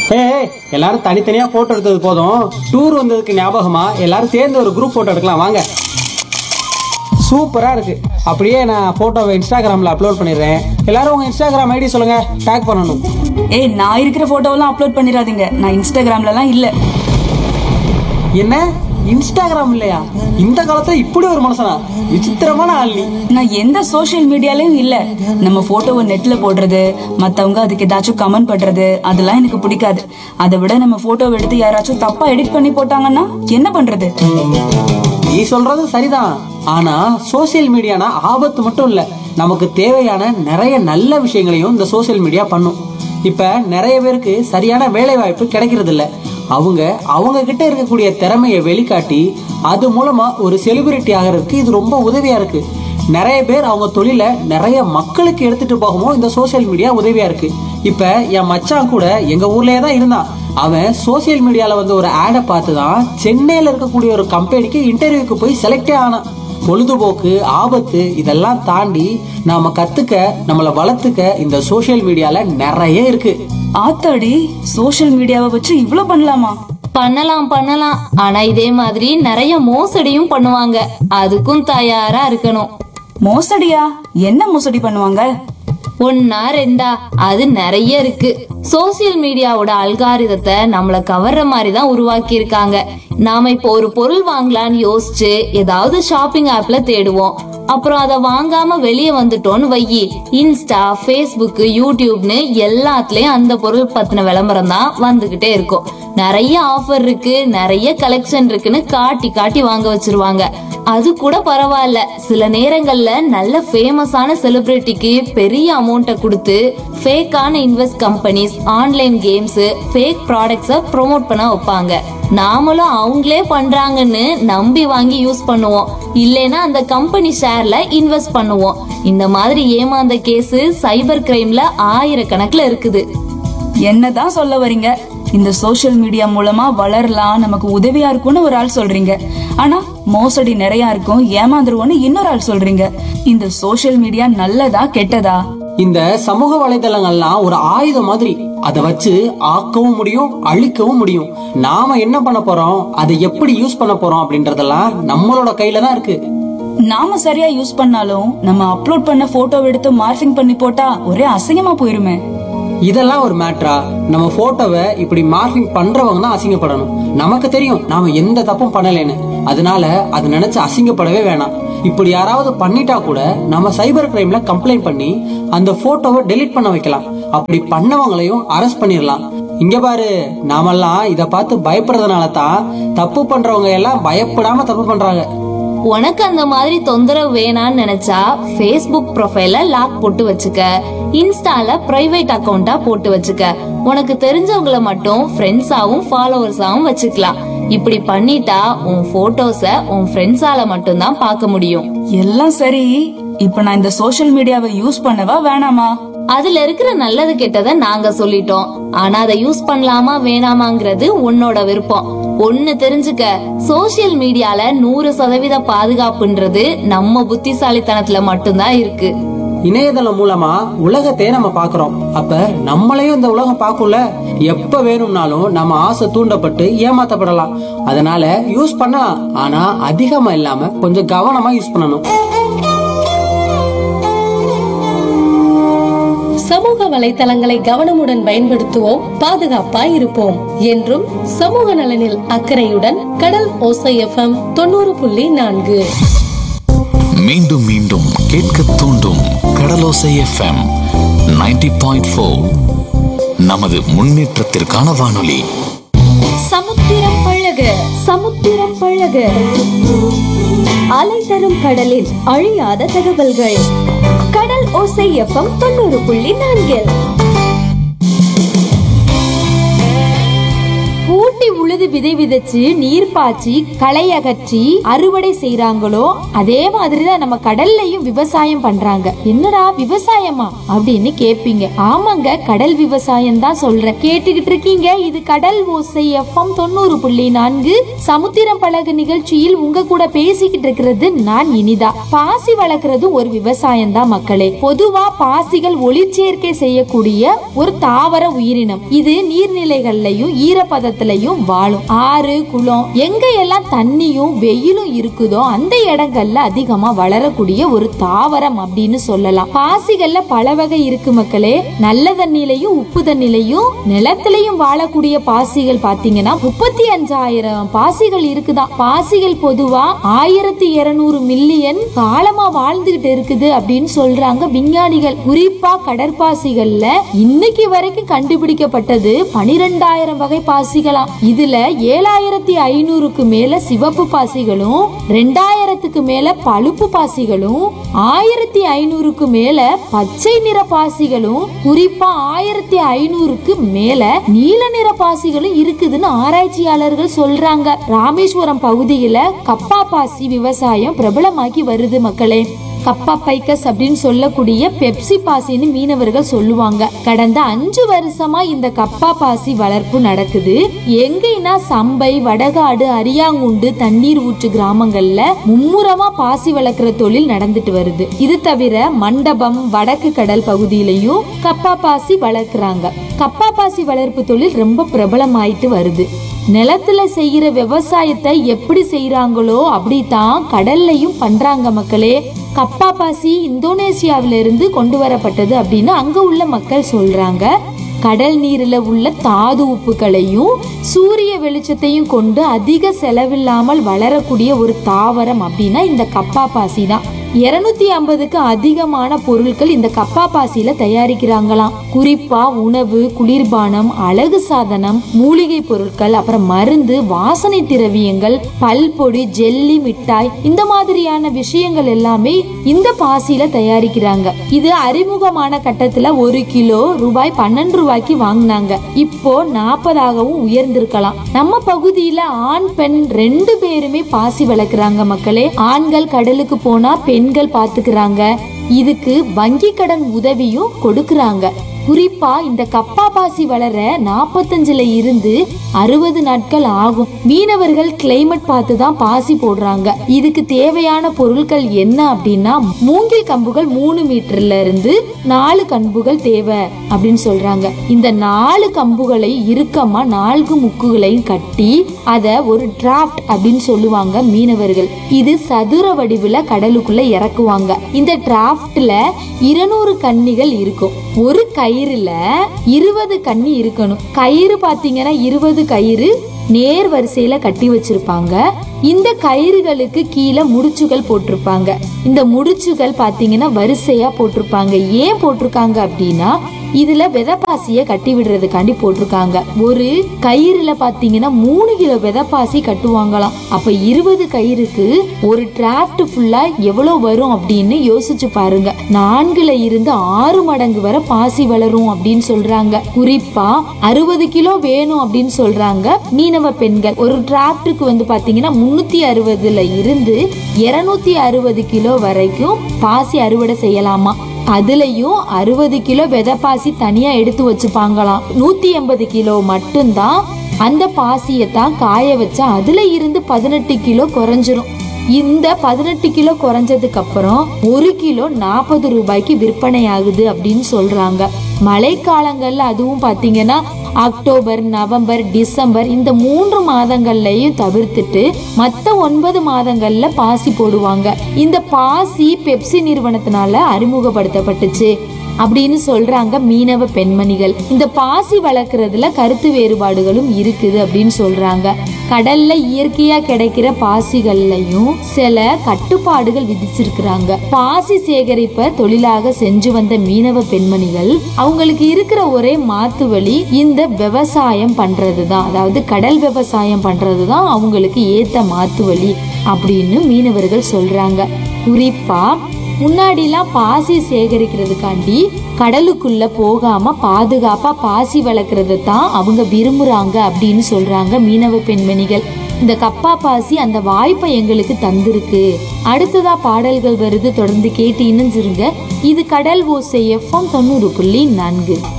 ஏய் எல்லாரும் தனித்தனியா போட்டோ எடுத்தது போதும் டூர் வந்ததுக்கு ஞாபகமா எல்லாரும் சேர்ந்து ஒரு குரூப் போட்டோ எடுக்கலாம் வாங்க சூப்பரா இருக்கு அப்படியே நான் போட்டோவை இன்ஸ்டாகிராம்ல அப்லோட் பண்ணிடுறேன் எல்லாரும் உங்க இன்ஸ்டாகிராம் ஐடி சொல்லுங்க டேக் பண்ணணும் ஏய் நான் இருக்கிற போட்டோவெல்லாம் அப்லோட் பண்ணிடாதீங்க நான் இன்ஸ்டாகிராம்லலாம் இல்ல என்ன இன்ஸ்டாகிராம் இல்லையா இந்த காலத்துல இப்படி ஒரு மனுஷனா விசித்திரமான ஆள் நீ நான் எந்த சோஷியல் மீடியாலயும் இல்ல நம்ம போட்டோவை நெட்ல போடுறது மத்தவங்க அதுக்கு ஏதாச்சும் கமெண்ட் பண்றது அதெல்லாம் எனக்கு பிடிக்காது அதை விட நம்ம போட்டோவை எடுத்து யாராச்சும் தப்பா எடிட் பண்ணி போட்டாங்கன்னா என்ன பண்றது நீ சொல்றது சரிதான் ஆனா சோசியல் மீடியானா ஆபத்து மட்டும் இல்ல நமக்கு தேவையான நிறைய நல்ல விஷயங்களையும் இந்த சோசியல் மீடியா பண்ணும் இப்ப நிறைய பேருக்கு சரியான வேலை வாய்ப்பு கிடைக்கிறது இல்ல அவங்க அவங்க கிட்ட இருக்கக்கூடிய திறமையை வெளிக்காட்டி அது மூலமா ஒரு செலிபிரிட்டி ஆகிறதுக்கு இது ரொம்ப உதவியா இருக்கு நிறைய பேர் அவங்க தொழில நிறைய மக்களுக்கு எடுத்துட்டு போகவும் இந்த சோசியல் மீடியா உதவியா இருக்கு இப்ப என் மச்சான் கூட எங்க ஊர்லயே தான் இருந்தான் அவன் சோஷியல் மீடியால வந்து ஒரு ஆடை பார்த்து தான் சென்னையில இருக்கக்கூடிய ஒரு கம்பெனிக்கு இன்டர்வியூக்கு போய் செலக்டே ஆனான் பொழுதுபோக்கு ஆபத்து இதெல்லாம் தாண்டி நாம கத்துக்க நம்மளை வளர்த்துக்க இந்த சோஷியல் மீடியால நிறைய இருக்கு ஆத்தாடி சோஷியல் மீடியாவை வச்சு இவ்ளோ பண்ணலாமா பண்ணலாம் பண்ணலாம் ஆனா இதே மாதிரி நிறைய மோசடியும் பண்ணுவாங்க அதுக்கும் தயாரா இருக்கணும் மோசடியா என்ன மோசடி பண்ணுவாங்க ஒன்னா ரெண்டா அது நிறைய இருக்கு சோசியல் மீடியாவோட அல்காரிதத்தை நம்மள கவர்ற மாதிரி தான் உருவாக்கி இருக்காங்க நாம இப்போ ஒரு பொருள் வாங்கலாம்னு யோசிச்சு ஏதாவது ஷாப்பிங் ஆப்ல தேடுவோம் அப்புறம் அதை வாங்காம வெளியே வந்துட்டோம்னு வையி இன்ஸ்டா ஃபேஸ்புக் யூடியூப்னு எல்லாத்துலயும் அந்த பொருள் பத்தின விளம்பரம் தான் வந்துகிட்டே இருக்கும் நிறைய ஆஃபர் இருக்கு நிறைய கலெக்ஷன் இருக்குன்னு காட்டி காட்டி வாங்க வச்சிருவாங்க அது கூட பரவாயில்ல சில நேரங்கள்ல நல்ல ஃபேமஸான செலிபிரிட்டிக்கு பெரிய அமௌண்ட்டை கொடுத்து ஃபேக்கான invest companies online games fake ப்ராடக்ட்ஸை ப்ரோமோட் பண்ண வைப்பாங்க நாமளும் அவங்களே பண்றாங்கன்னு நம்பி வாங்கி யூஸ் பண்ணுவோம் இல்லைன்னா அந்த கம்பெனி ஷேர்ல இன்வெஸ்ட் பண்ணுவோம் இந்த மாதிரி ஏமாந்த கேஸ் சைபர் கிரைம்ல ஆயிரக்கணக்குல இருக்குது என்னதான் சொல்ல வர்றீங்க இந்த சோஷியல் மீடியா மூலமா வளரலாம் நமக்கு உதவியா இருக்கும்னு ஒரு ஆள் சொல்றீங்க ஆனா மோசடி நிறைய இருக்கும் ஏமாந்துருவோம்னு இன்னொரு ஆள் சொல்றீங்க இந்த சோஷியல் மீடியா நல்லதா கெட்டதா இந்த சமூக வலைதளங்கள்லாம் ஒரு ஆயுதம் மாதிரி அதை வச்சு ஆக்கவும் முடியும் அழிக்கவும் முடியும் நாம என்ன பண்ண போறோம் அதை எப்படி யூஸ் பண்ண போறோம் அப்படின்றதெல்லாம் நம்மளோட கையில தான் இருக்கு நாம சரியா யூஸ் பண்ணாலும் நம்ம அப்லோட் பண்ண போட்டோ எடுத்து மார்ஃபிங் பண்ணி போட்டா ஒரே அசிங்கமா போயிருமே இதெல்லாம் ஒரு மேட்ரா நம்ம போட்டோவை இப்படி மார்க்கிங் பண்றவங்க தான் அசிங்கப்படணும் நமக்கு தெரியும் நாம எந்த தப்பும் பண்ணலைன்னு அதனால அது நினைச்சு அசிங்கப்படவே வேணாம் இப்படி யாராவது பண்ணிட்டா கூட நம்ம சைபர் கிரைம்ல கம்ப்ளைண்ட் பண்ணி அந்த போட்டோவை டெலீட் பண்ண வைக்கலாம் அப்படி பண்ணவங்களையும் அரெஸ்ட் பண்ணிடலாம் இங்க பாரு நாமெல்லாம் இத பார்த்து பயப்படுறதுனால தான் தப்பு பண்றவங்க எல்லாம் பயப்படாம தப்பு பண்றாங்க உனக்கு அந்த மாதிரி தொந்தரவு வேணான்னு நினைச்சா ஃபேஸ்புக் ப்ரொஃபைல லாக் போட்டு வச்சுக்க இன்ஸ்டால பிரைவேட் அக்கவுண்டா போட்டு வச்சுக்க உனக்கு தெரிஞ்சவங்கள மட்டும் ஃப்ரெண்ட்ஸாவும் ஃபாலோவர்ஸாவும் வச்சுக்கலாம் இப்படி பண்ணிட்டா உன் போட்டோஸ உன் ஃப்ரெண்ட்ஸால மட்டும்தான் பார்க்க முடியும் எல்லாம் சரி இப்ப நான் இந்த சோஷியல் மீடியாவை யூஸ் பண்ணவா வேணாமா அதுல இருக்கிற நல்லது கெட்டதை நாங்க சொல்லிட்டோம் ஆனா அதை யூஸ் பண்ணலாமா வேணாமாங்கிறது உன்னோட விருப்பம் ஒண்ணு தெரிஞ்சுக்க சோசியல் மீடியால நூறு சதவீத பாதுகாப்புன்றது நம்ம புத்திசாலித்தனத்துல மட்டும்தான் இருக்கு இணையதளம் மூலமா உலகத்தையே நம்ம பாக்குறோம் அப்ப நம்மளையும் இந்த உலகம் பார்க்கும்ல எப்ப வேணும்னாலும் நம்ம ஆசை தூண்டப்பட்டு ஏமாத்தப்படலாம் அதனால யூஸ் பண்ணலாம் ஆனா அதிகமா இல்லாம கொஞ்சம் கவனமா யூஸ் பண்ணணும் சமூக வலைத்தளங்களை கவனமுடன் பயன்படுத்துவோம் பாதுகாப்பாய் இருப்போம் என்றும் சமூக நலனில் அக்கறையுடன் கடல் ஓசை எஃப்எம் தொண்ணூறு புள்ளி நான்கு மீண்டும் மீண்டும் கேட்க தூண்டும் கடலோசை எஃப்எம் 90.4 பாயிண்ட் ஃபோர் நமது முன்னேற்றத்திற்கான வானொலி சமுத்திரம் பழக சமுத்திரம் பழக அலை தரும் கடலில் அழியாத தகவல்கள் கடல் ஓசை எஃப்எம் தொண்ணூறு புள்ளி நான்கில் கூட்டி உழுது விதை விதை விதைச்சு நீர் பாய்ச்சி களை அகற்றி அறுவடை செய்றாங்களோ அதே மாதிரிதான் நம்ம கடல்லையும் விவசாயம் பண்றாங்க என்னடா விவசாயமா அப்படின்னு கேப்பீங்க ஆமாங்க கடல் விவசாயம் தான் சொல்றேன் கேட்டுக்கிட்டு இருக்கீங்க இது கடல் ஓசை எஃப்எம் தொண்ணூறு புள்ளி நான்கு சமுத்திரம் பழகு நிகழ்ச்சியில் உங்க கூட பேசிக்கிட்டு இருக்கிறது நான் இனிதா பாசி வளர்க்கறது ஒரு விவசாயம் தான் மக்களே பொதுவா பாசிகள் ஒளிச்சேர்க்கை செய்யக்கூடிய ஒரு தாவர உயிரினம் இது நீர்நிலைகள்லயும் ஈரப்பதத்திலையும் வாழும் ஆறு குளம் எங்க எல்லாம் தண்ணியும் வெயிலும் இருக்குதோ அந்த இடங்கள்ல அதிகமா வளரக்கூடிய ஒரு தாவரம் அப்படின்னு சொல்லலாம் பாசிகள்ல பல வகை இருக்கு மக்களே நல்ல தண்ணிலையும் உப்பு தண்ணிலையும் நிலத்திலையும் வாழக்கூடிய பாசிகள் பாத்தீங்கன்னா முப்பத்தி அஞ்சாயிரம் பாசிகள் இருக்குதாம் பாசிகள் பொதுவா ஆயிரத்தி இருநூறு மில்லியன் காலமா வாழ்ந்துகிட்டு இருக்குது அப்படின்னு சொல்றாங்க விஞ்ஞானிகள் குறிப்பா கடற்பாசிகள்ல இன்னைக்கு வரைக்கும் கண்டுபிடிக்கப்பட்டது பனிரெண்டாயிரம் வகை பாசிகளாம் இதுல ஏழாயிரத்தி ஐநூறுக்கு மேல சிவப்பு பாசிகளும் ரெண்டாயிரத்துக்கு மேல பழுப்பு பாசிகளும் ஆயிரத்தி ஐநூறுக்கு மேல பச்சை நிற பாசிகளும் குறிப்பா ஆயிரத்தி ஐநூறுக்கு மேல நீல நிற பாசிகளும் இருக்குதுன்னு ஆராய்ச்சியாளர்கள் சொல்றாங்க ராமேஸ்வரம் பகுதியில கப்பா பாசி விவசாயம் பிரபலமாக்கி வருது மக்களே கப்பா பைக்கஸ் அப்படின்னு சொல்லக்கூடிய பெப்சி பாசின்னு மீனவர்கள் சொல்லுவாங்க கடந்த அஞ்சு வருஷமா இந்த கப்பா பாசி வளர்ப்பு நடக்குது எங்கன்னா சம்பை வடகாடு அரியாங்குண்டு தண்ணீர் ஊற்று கிராமங்கள்ல மும்முரமா பாசி வளர்க்குற தொழில் நடந்துட்டு வருது இது தவிர மண்டபம் வடக்கு கடல் பகுதியிலையும் கப்பா பாசி வளர்க்குறாங்க கப்பா பாசி வளர்ப்பு தொழில் ரொம்ப பிரபலமாயிட்டு வருது நிலத்துல செய்யற விவசாயத்தை எப்படி செய்யறாங்களோ அப்படித்தான் கடல்லையும் பண்றாங்க மக்களே கப்பா பாசி இந்தோனேசியாவில இருந்து கொண்டு வரப்பட்டது அப்படின்னு அங்க உள்ள மக்கள் சொல்றாங்க கடல் நீரில் உள்ள தாது உப்புகளையும் சூரிய வெளிச்சத்தையும் கொண்டு அதிக செலவில்லாமல் வளரக்கூடிய ஒரு தாவரம் அப்படின்னா இந்த கப்பா பாசி தான் இருநூத்தி ஐம்பதுக்கு அதிகமான பொருட்கள் இந்த கப்பா பாசியில தயாரிக்கிறாங்களாம் குறிப்பா உணவு குளிர்பானம் அழகு சாதனம் மூலிகை பொருட்கள் அப்புறம் மருந்து வாசனை திரவியங்கள் பல்பொடி ஜெல்லி மிட்டாய் இந்த மாதிரியான விஷயங்கள் எல்லாமே இந்த பாசியில தயாரிக்கிறாங்க இது அறிமுகமான கட்டத்துல ஒரு கிலோ ரூபாய் பன்னெண்டு ரூபாய்க்கு வாங்கினாங்க இப்போ நாற்பதாகவும் உயர்ந்திருக்கலாம் நம்ம பகுதியில ஆண் பெண் ரெண்டு பேருமே பாசி வளர்க்குறாங்க மக்களே ஆண்கள் கடலுக்கு போனா பெண்கள் பாத்துக்கிறாங்க இதுக்கு வங்கி கடன் உதவியும் கொடுக்கறாங்க குறிப்பா இந்த கப்பா பாசி வளர நாற்பத்தஞ்சுல இருந்து அறுபது நாட்கள் ஆகும் மீனவர்கள் கிளைமேட் பார்த்து தான் பாசி போடுறாங்க இதுக்கு தேவையான பொருட்கள் என்ன அப்படின்னா மூங்கில் கம்புகள் மூணு மீட்டர்ல இருந்து நாலு கம்புகள் தேவை அப்படின்னு சொல்றாங்க இந்த நாலு கம்புகளை இறுக்கமா நான்கு முக்குகளையும் கட்டி அத ஒரு டிராஃப்ட் அப்படின்னு சொல்லுவாங்க மீனவர்கள் இது சதுர வடிவுல கடலுக்குள்ள இறக்குவாங்க இந்த டிராஃப்ட்ல இருநூறு கன்னிகள் இருக்கும் ஒரு கயிறுல இருபது கன்னி இருக்கணும் கயிறு பாத்தீங்கன்னா இருபது கயிறு நேர் வரிசையில கட்டி வச்சிருப்பாங்க இந்த கயிறுகளுக்கு கீழே முடிச்சுகள் போட்டிருப்பாங்க இந்த முடிச்சுகள் பாத்தீங்கன்னா வரிசையா போட்டிருப்பாங்க ஏன் போட்டிருக்காங்க அப்படின்னா இதுல விதப்பாசிய கட்டி விடுறதுக்காண்டி போட்டிருக்காங்க ஒரு கயிறுல பாத்தீங்கன்னா மூணு கிலோ விதப்பாசி கட்டுவாங்களாம் அப்ப இருபது கயிறுக்கு ஒரு டிராஃப்ட் ஃபுல்லா எவ்வளவு வரும் அப்படின்னு யோசிச்சு பாருங்க நான்குல இருந்து ஆறு மடங்கு வரை பாசி வளரும் அப்படின்னு சொல்றாங்க குறிப்பா அறுபது கிலோ வேணும் அப்படின்னு சொல்றாங்க மீனவ பெண்கள் ஒரு டிராஃப்ட்டுக்கு வந்து பாத்தீங்கன்னா முன்னூத்தி அறுபதுல இருந்து இருநூத்தி அறுபது கிலோ வரைக்கும் பாசி அறுவடை செய்யலாமா அதுலயும் அறுபது கிலோ விதைப்பாசி தனியா எடுத்து வச்சுப்பாங்களாம் நூத்தி எண்பது கிலோ மட்டும்தான் அந்த பாசியை தான் காய வச்சா அதுல இருந்து பதினெட்டு கிலோ குறைஞ்சிரும் இந்த பதினெட்டு கிலோ குறைஞ்சதுக்கு அப்புறம் ஒரு கிலோ நாற்பது ரூபாய்க்கு விற்பனை ஆகுது அப்படின்னு சொல்றாங்க மழைக்காலங்கள்ல அதுவும் பாத்தீங்கன்னா அக்டோபர் நவம்பர் டிசம்பர் இந்த மூன்று மாதங்கள்லயும் தவிர்த்துட்டு மத்த ஒன்பது மாதங்கள்ல பாசி போடுவாங்க இந்த பாசி பெப்சி நிறுவனத்தினால அறிமுகப்படுத்தப்பட்டுச்சு அப்படின்னு சொல்றாங்க மீனவ பெண்மணிகள் இந்த பாசி வளர்க்கறதுல கருத்து வேறுபாடுகளும் இருக்குது அப்படின்னு சொல்றாங்க கடல்ல இயற்கையா கிடைக்கிற பாசிகள்லயும் சில கட்டுப்பாடுகள் விதிச்சிருக்கிறாங்க பாசி சேகரிப்ப தொழிலாக செஞ்சு வந்த மீனவ பெண்மணிகள் அவங்களுக்கு இருக்கிற ஒரே மாத்து வழி இந்த விவசாயம் பண்றதுதான் அதாவது கடல் விவசாயம் பண்றதுதான் அவங்களுக்கு ஏத்த மாத்து வழி அப்படின்னு மீனவர்கள் சொல்றாங்க குறிப்பா முன்னாடிலாம் பாசி சேகரிக்கிறதுக்காண்டி கடலுக்குள்ள போகாம பாதுகாப்பா பாசி வளர்க்கறத தான் அவங்க விரும்புறாங்க அப்படின்னு சொல்றாங்க மீனவ பெண்மணிகள் இந்த கப்பா பாசி அந்த வாய்ப்பை எங்களுக்கு தந்திருக்கு அடுத்ததா பாடல்கள் வருது தொடர்ந்து கேட்டு இணைஞ்சிருங்க இது கடல் ஓசை எஃப்எம் தொண்ணூறு புள்ளி நான்கு